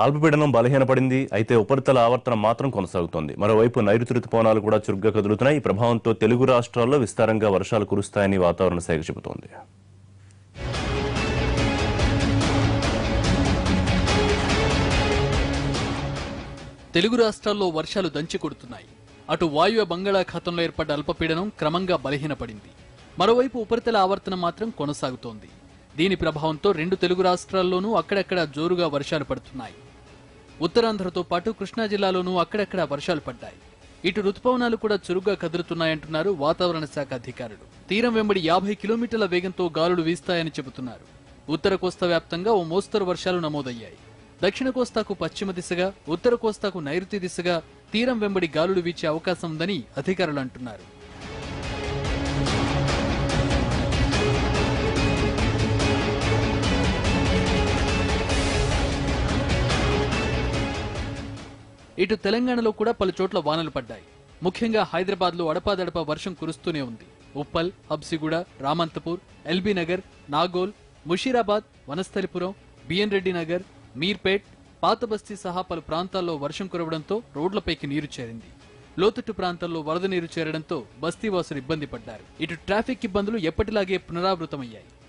అల్పపీడనం బలహీనపడింది అయితే ఉపరితల ఆవర్తనం మాత్రం కొనసాగుతోంది మరోవైపు నైరుతి రుతుపవనాలు కూడా చురుగ్గా కదులుతున్నాయి ఈ ప్రభావంతో తెలుగు రాష్ట్రాల్లో విస్తారంగా వర్షాలు కురుస్తాయని వాతావరణ శాఖ చెబుతోంది తెలుగు రాష్ట్రాల్లో వర్షాలు దంచి కొడుతున్నాయి అటు వాయువ్య బంగాళాఖాతంలో ఏర్పడ్డ అల్పపీడనం క్రమంగా బలహీనపడింది మరోవైపు ఉపరితల ఆవర్తనం మాత్రం కొనసాగుతోంది దీని ప్రభావంతో రెండు తెలుగు రాష్ట్రాల్లోనూ అక్కడక్కడ జోరుగా వర్షాలు పడుతున్నాయి ఉత్తరాంధ్రతో పాటు కృష్ణా జిల్లాలోనూ అక్కడక్కడ వర్షాలు పడ్డాయి ఇటు రుతుపవనాలు కూడా చురుగ్గా కదులుతున్నాయంటున్నారు వాతావరణ శాఖ అధికారులు తీరం వెంబడి యాభై కిలోమీటర్ల వేగంతో గాలులు వీస్తాయని చెబుతున్నారు ఉత్తర కోస్తా వ్యాప్తంగా ఓ మోస్తరు వర్షాలు నమోదయ్యాయి దక్షిణ కోస్తాకు పశ్చిమ దిశగా ఉత్తర కోస్తాకు నైరుతి దిశగా తీరం వెంబడి గాలులు వీచే అవకాశం ఉందని అధికారులు అంటున్నారు ఇటు తెలంగాణలో కూడా పలు చోట్ల వానలు పడ్డాయి ముఖ్యంగా హైదరాబాద్ లో అడపాదడపా వర్షం కురుస్తూనే ఉంది ఉప్పల్ హబ్సిగూడ రామంతపూర్ ఎల్బీ నగర్ నాగోల్ ముషీరాబాద్ వనస్థలిపురం బిఎన్ రెడ్డి నగర్ మీర్పేట్ పాతబస్తీ సహా పలు ప్రాంతాల్లో వర్షం కురవడంతో రోడ్లపైకి నీరు చేరింది లోతట్టు ప్రాంతాల్లో వరద నీరు చేరడంతో బస్తీవాసులు ఇబ్బంది పడ్డారు ఇటు ట్రాఫిక్ ఇబ్బందులు ఎప్పటిలాగే పునరావృతమయ్యాయి